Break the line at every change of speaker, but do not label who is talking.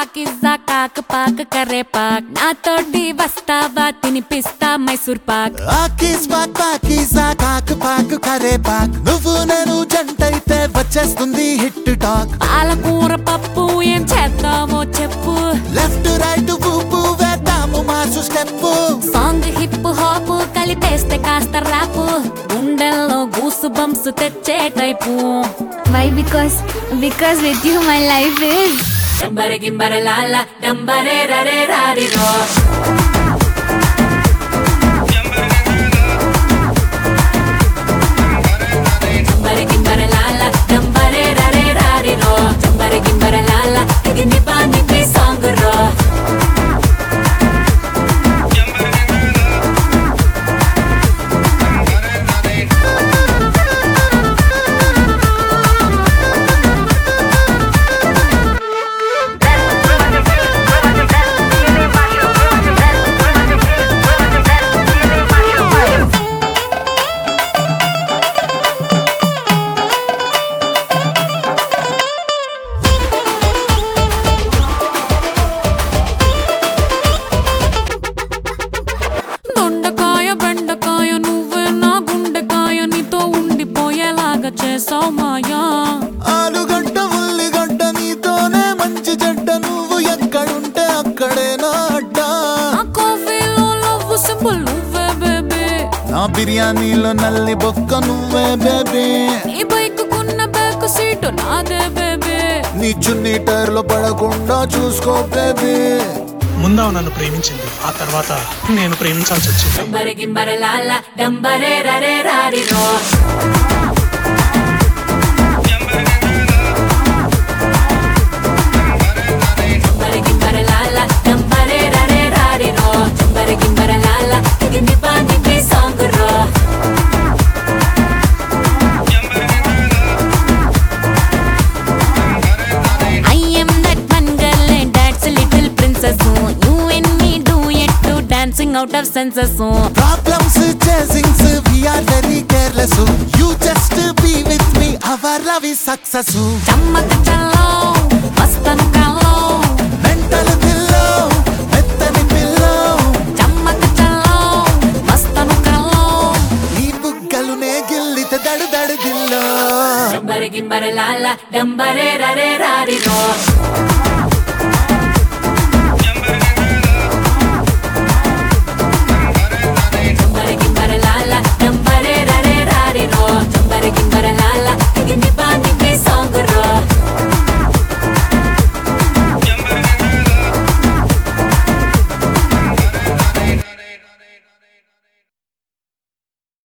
పాకిజా కాక పాక కరే పాక్ నాతోటి వస్తావా తినిపిస్తా మైసూర్ పాక్
ఆకీస్ పాక్ పాకీసా కాకు పాకు కరే పాక్ నువ్వు నేను జంటైతే వచ్చేస్తుంది హిట్ టాక్
పాలకూర పప్పు ఏం చేద్దామో చెప్పు
లెఫ్ట్ రైట్ ఊపు వేద్దాము mass step
song hip hop కలిపేస్తే కాస్త ర్యాప్ గుండెల్లో గూసు బంప్స్ తెచ్చే type
Why? Because because with you my life is
డంబరె గింబరె లాల డంబరె రరే రారిరో డంబరె గింబరె లాల డంబరె రరే రారిరో డంబరె గింబరె లాల ఇది నిపా నిపి సాంగ్ రో దొండకాయ బెండకాయ నువ్వే నా గుండెకాయ నీతో ఉండిపోయేలాగా చేసావు మాయా
ఆలుగడ్డ ఉల్లిగడ్డ నీతోనే మంచి జడ్డ నువ్వు ఎక్కడుంటే అక్కడే నా అడ్డా
ఆ కాఫీలో లవ్ సింబల్ నువ్వే బేబీ
నా బిర్యానీలో నల్లి బొక్క నువ్వే బేబీ
నీ బైక్ కున్న బ్యాక్ సీటు నాదే బేబీ
నీ చున్నీ టైర్లో పడకుండా చూసుకో బేబీ
ముందా నన్ను ప్రేమించింది ఆ తర్వాత నేను ప్రేమించాల్సి వచ్చింది
డంబరె గింబరె లాల డంబరె రరే రారిరో డంబరె గింబరె లాల డంబరె రరే రారిరో డంబరె గింబరె లాల ఇది నిపా నిపి సాంగ్ రో I am that one girl and that's a little princess. Oh, you and me do it to dancing out of senses. Oh.
Problems చేసింగ్స్ we are very careless you just be with me our love is success
చమ్మక చల్లో మస్తను కల్లో
mental పిల్లో మెత్తని పిల్లో
చమ్మక చల్లో మస్తను కల్లో
ఈ బుగ్గలునే గిల్లిత దడు దడు దిల్లో
డంబరె గింబరె లాల డంబరె రరే రారిరో